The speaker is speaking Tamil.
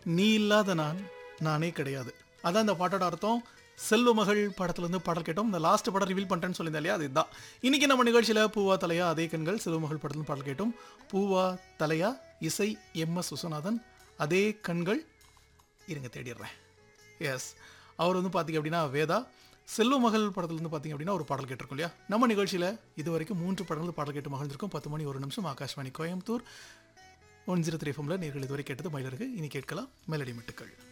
நீ இல்லாத நான் நானே கிடையாது அதான் இந்த பாட்டோட அர்த்தம் செல்வ மகள் படத்துல இருந்து பாடல் கேட்டோம் இந்த லாஸ்ட் படம் ரிவீல் பண்ணிட்டேன்னு சொல்லியிருந்தேன் இல்லையா அதுதான் இன்னைக்கு நம்ம நிகழ்ச்சியில பூவா தலையா அதே கண்கள் செல்வ மகள் படத்துல பாடல் கேட்டோம் பூவா தலையா இசை எம் எஸ் விஸ்வநாதன் அதே கண்கள் இருங்க தேடிடுறேன் எஸ் அவர் வந்து பார்த்தீங்க அப்படின்னா வேதா செல்வ மகள் படத்துலேருந்து பார்த்தீங்க அப்படின்னா ஒரு பாடல் கேட்டிருக்கோம் இல்லையா நம்ம நிகழ்ச்சியில் இது வரைக்கும் மூன்று படங்கள் பாடல் கேட்டு மகிழ்ந்திருக்கும் பத்து மணி ஒரு நிமிஷம் Akashvani Coimbatore one zero three ஃபோமில் நேர்கள் இதுவரை கேட்டது மயிலருக்கு இனி கேட்கலாம் மெலடி மெட்டுக்கள்